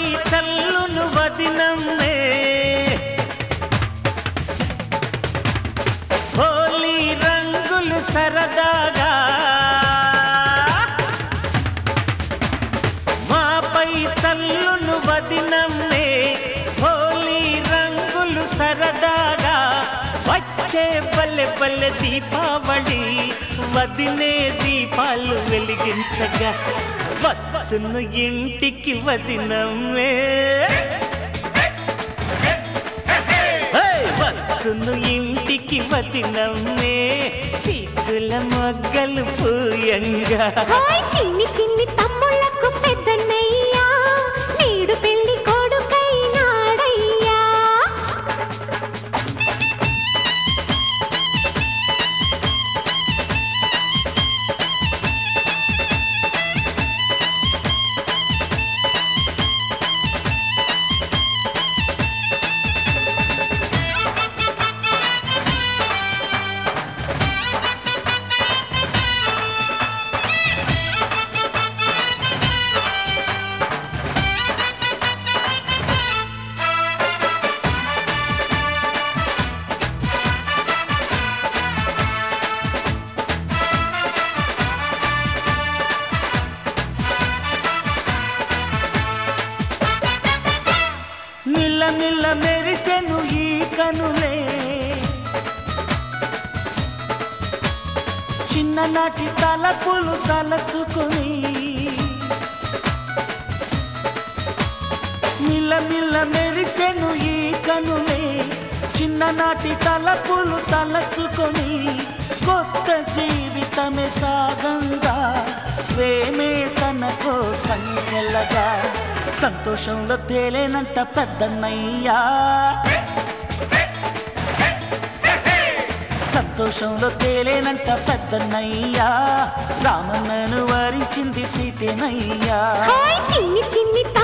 చల్లును వదినమ్మే హోలీ రంగులు సరదాగా మాపై చల్లును వదినమ్మే హోలీ రంగులు సరదాగా వచ్చే పల్లె పల్లె దీపావళి వదినే దీపాలు వెలిగించగా వచ్చును ఇంటికి వదినమ్మే హే! వచ్చును ఇంటికి వదినమ్మే సిగ్గుల మొగ్గలు పూయంగా హాయ్ చిన్ని చిన్ని తమ్ముళ్ళకు పెద్దన్నయ్యా నేడు పెళ్లి కొడుకైనాడయ్యా నిల్ల నిల్ల మెరిసెను ఈ కనులే చిన్ననాటి తలపులు తలచుకొని నిల్ల నిల్ల మెరిసెను ఈ కనులే చిన్ననాటి తలపులు తలచుకొని కొత్త జీవితమే సాగంగా ప్రేమే తన కోసం వెళ్ళగా సంతోషంలో తేలేనంట పెద్దన్నయ్యా సంతోషంలో తేలేనంట పెద్దన్నయ్యా రామన్నను వరించింది సీతేనయ్యా హాయ్ చిన్ని చిన్ని